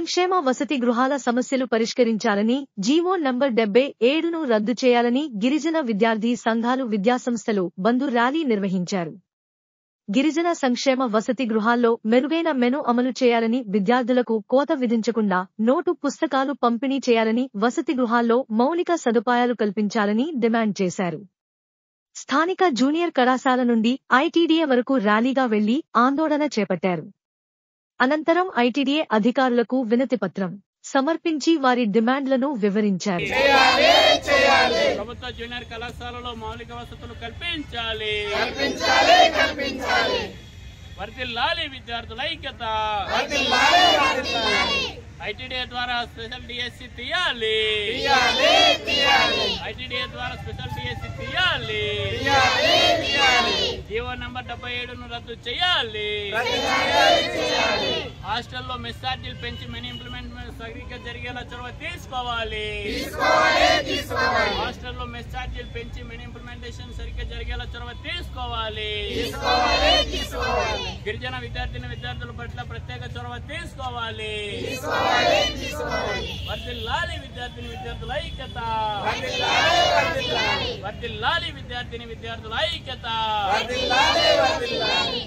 సంక్షేమ వసతి గృహాల సమస్యలు పరిష్కరించాలని జీవో నంబర్ డెబ్బై ఏడును రద్దు చేయాలని గిరిజన విద్యార్థి సంఘాలు విద్యాసంస్థలు బంధు ర్యాలీ నిర్వహించారు గిరిజన సంక్షేమ వసతి గృహాల్లో మెరుగైన మెను అమలు చేయాలని విద్యార్థులకు కోత విధించకుండా నోటు పుస్తకాలు పంపిణీ చేయాలని వసతి గృహాల్లో మౌలిక సదుపాయాలు కల్పించాలని డిమాండ్ చేశారు స్థానిక జూనియర్ కళాశాల నుండి ఐటీడీఏ వరకు ర్యాలీగా వెళ్లి ఆందోళన చేపట్టారు అనంతరం ఐటీడీఏ అధికారులకు వినతిపత్రం సమర్పించి వారి డిమాండ్లను వివరించారు ప్రభుత్వ జూనియర్ కళాశాలలో మౌలిక వసతులు కల్పించాలి కల్పించాలి కల్పించాలి వర్తిల్లాలి విద్యార్థుల ఐక్యత వర్ధిల్లాలి వర్ధిల్లాలి ఐటీడీఏ ద్వారా స్పెషల్ డిఎస్సి తీయాలి తీయాలి తీయాలి ఐటీడీఏ ద్వారా స్పెషల్ డిఎస్సి తీయాలి తీయాలి తీయాలి జీవో నంబర్ డెబ్బై ఏడును రద్దు చేయాలి వర్ధిల్లాలి చేయాలి హాస్టల్లో మెస్ ఛార్జీలు పెంచి మెనీ ఇంప్లిమెంట్ సరిగ్గా జరిగేలా చొరవ తీసుకోవాలి తీసుకోవాలి తీసుకోవాలి హాస్టల్లో మెస్ ఛార్జీలు పెంచి మెనీ ఇంప్లిమెంటేషన్ సరిగ్గా జరిగేలా చొరవ తీసుకోవాలి తీసుకోవాలి తీసుకోవాలి గిరిజన విద్యార్థిని విద్యార్థుల పట్ల ప్రత్యేక చొరవ తీసుకోవాలి తీసుకోవాలి తీసుకోవాలి వర్దిల్లాలి విద్యార్థిని విద్యార్థుల ఐక్యత వర్ధిల్లాలి వర్ధిల్లాలి వర్దిల్లాలి విద్యార్థిని విద్యార్థుల ఐక్యత వర్ధిల్లాలి వర్ధిల్లాలి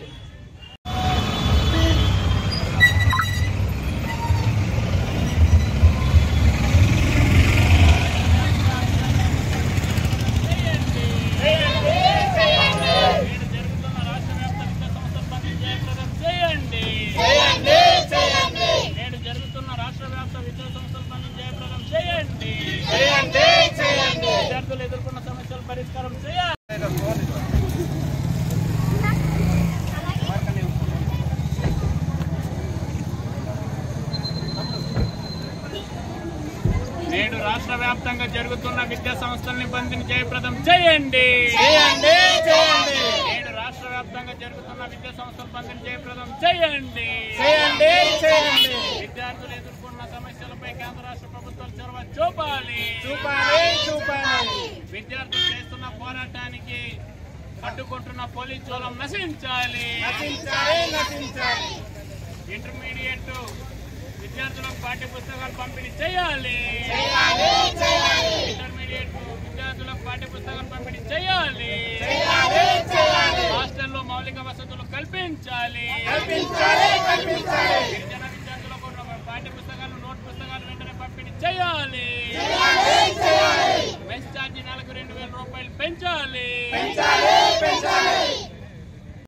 నేడు జరుగుతున్న రాష్ట్ర వ్యాప్త విద్యా సంస్థల పనిని జయప్రదం చేయండి చేయండి చేయండి నేడు జరుగుతున్న రాష్ట్ర వ్యాప్త విద్యా సంస్థల పనిని జయప్రదం చేయండి చేయండి చేయండి విద్యార్థులు ఎదుర్కొన్న సమస్యల పరిష్కారం చేయాలి నేడు రాష్ట్ర వ్యాప్తంగా జరుగుతున్న విద్యా సంస్థల్ని బంధిని జయప్రదం చేయండి చేయండి చేయండి నేడు రాష్ట్ర వ్యాప్తంగా జరుగుతున్న విద్యా సంస్థల బంధిని జయప్రదం చేయండి చేయండి చేయండి విద్యార్థులు ఎదుర్కొన్న సమస్యలపై కేంద్ర రాష్ట్ర ప్రభుత్వాలు చొరవ చూపాలి చూపాలి చూపాలి విద్యార్థులు చేస్తున్న పోరాటానికి అడ్డుకుంటున్న పోలీస్ చోళం నశించాలి నశించాలి నశించాలి ఇంటర్మీడియట్ విద్యార్థులకు పాఠ్య పుస్తకాలు పంపిణీ చేయాలి చేయాలి చేయాలి ఇంటర్మీడియట్ విద్యార్థులకు పాఠ్య పుస్తకాలు పంపిణీ చేయాలి చేయాలి చేయాలి హాస్టల్లో మౌలిక వసతులు కల్పించాలి కల్పించాలి కల్పించాలి గిరిజన విద్యార్థులకు పాఠ్య పుస్తకాలు నోట్ పుస్తకాలు వెంటనే పంపిణీ చేయాలి చేయాలి చేయాలి మెస్ ఛార్జీ నెలకు రెండు వేల రూపాయలు పెంచాలి పెంచాలి పెంచాలి